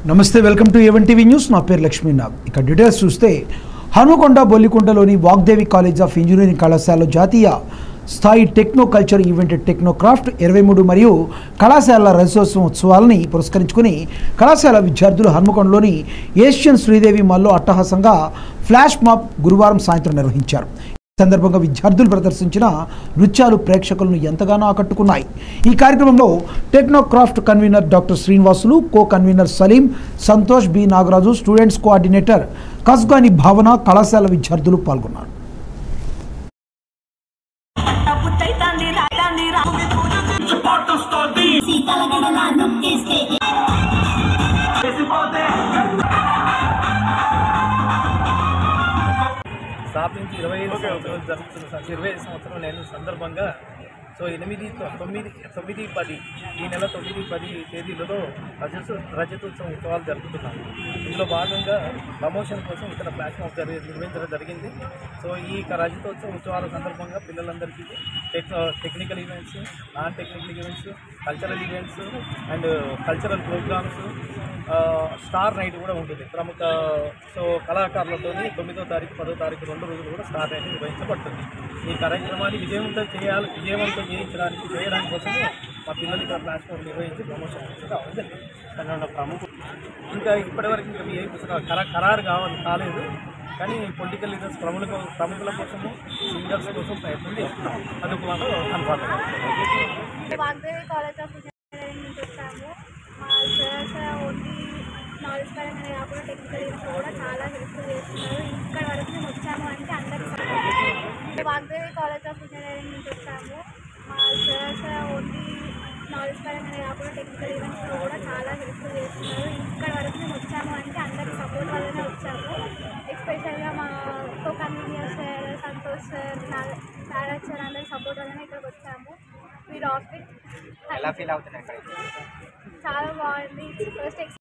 నమస్తే welcome to A one TV news నా పేరు లక్ష్మీనాథ్ ఇక డీటెయిల్స్ చూస్తే హనుకొండ బొల్లికొండలోని వాగ్దేవి కాలేజ్ ఆఫ్ ఇంజనీరింగ్ కళాశాలలో జాతీయ స్థాయి టెక్నో కల్చర్ ఈవెంట్ టెక్నోక్రాఫ్ట్ ఇరవై మూడు మరియు కళాశాల రజతోత్సవం ఉత్సవాలని పురస్కరించుకుని కళాశాల విద్యార్థులు హనుమకొండలోని ఏషియన్ శ్రీదేవి మాల్లో అట్టహాసంగా ఫ్లాష్ మాప్ గురువారం సాయంత్రం నిర్వహించారు ఈ సందర్భంగా విద్యార్థులు ప్రదర్శించిన నృత్యాలు ప్రేక్షకులను ఎంతగానో ఆకట్టుకున్నాయి ఈ కార్యక్రమంలో technocraft convener doctor Srinivasulu co convener Salim Santosh B Nagaraju students coordinator Kasgani Bhavana కళాశాల విద్యార్థులు పాల్గొన్నారు పుట్టైతాంది రాతాంది రా సీతల గడల నొక్కేస్తే స్థాపించి ఇరవై ఐదు సంవత్సరాలు జరుగుతున్న సం- ఇరవై ఐదు సంవత్సరం నేను సందర్భంగా సో ఎనిమిది తొ- తొమ్మిది తొమ్మిది పది ఈ నెల తొమ్మిది పది తేదీలలో రజత రజతోత్సవం ఉత్సవాలు జరుపుతున్నాము ఇందులో భాగంగా ప్రమోషన్ కోసం ఇక్కడ ఫ్లాష్ మాప్ జరి నిర్వహించడం జరిగింది సో ఈ క- రజతోత్సవం ఉత్సవాల సందర్భంగా పిల్లలందరికీ tech technical events non technical events cultural events and cultural programmes star night కూడా ఉంటుంది ప్రముఖ సో కళాకారులతో తొమ్మిదో తారీఖు పదో తారీఖు రెండు రోజులు కూడా స్టార్ నైట్ నిర్వహించబడుతుంది ఈ కార్యక్రమాన్ని విజయవంతం చేయాలి విజయవంతం చేయించడానికి చేయడానికి కోసమే మా పిల్లలు ఇక్కడ ప్లాట్ఫామ్ నిర్వహించి ప్రమోషన్ చేసి రావడం జరిగింది కన్నడ ప్రముఖ ఇంకా ఇప్పటివరకు ఇంకా ఏ పుస్తకాలు ఖరా ఖరారు కావాలి కాలేదు కానీ పొలిటికల్ లీడర్స్ ప్రముఖుల ప్రముఖుల కోసము సింగర్స్ కోసం ప్రయత్నం చేస్తున్నాం అది ఒక మాకు confirm Vagdevi college of engineering నుంచి వచ్చాము మా సార్స్ ఓన్లీ నాలెడ్జ్ పరంగానే కాకుండా టెక్నికల్ ఈవెంట్స్ కూడా చాలా హెల్ప్ఫుల్ చేస్తున్నారు ఇక్కడ వరకు మేము వచ్చాము అంటే అందరికి వాగ్దేవి కాలేజ్ ఆఫ్ ఇంజనీరింగ్ నుంచి వచ్చాము మా సార్స్ ఓన్లీ నాలెడ్జ్ పరంగానే కాకుండా టెక్నికల్ ఈవెంట్స్ కూడా చాలా హెల్ప్ఫుల్ చేస్తున్నారు ఇక్కడ వరకు మేము వచ్చాము అంటే అందరి సపోర్ట్ వల్లనే వచ్చాము ఎస్పెషల్గా మా co convener sir Santosh sir Naraj sir అందరి సపోర్ట్ వల్లనే ఇక్కడికి వచ్చాము మీరు ఆఫిట్ ఎలా ఫీల్ అవుతున్నాయి ఇక్కడ చాలా బాగుంది ఫస్ట్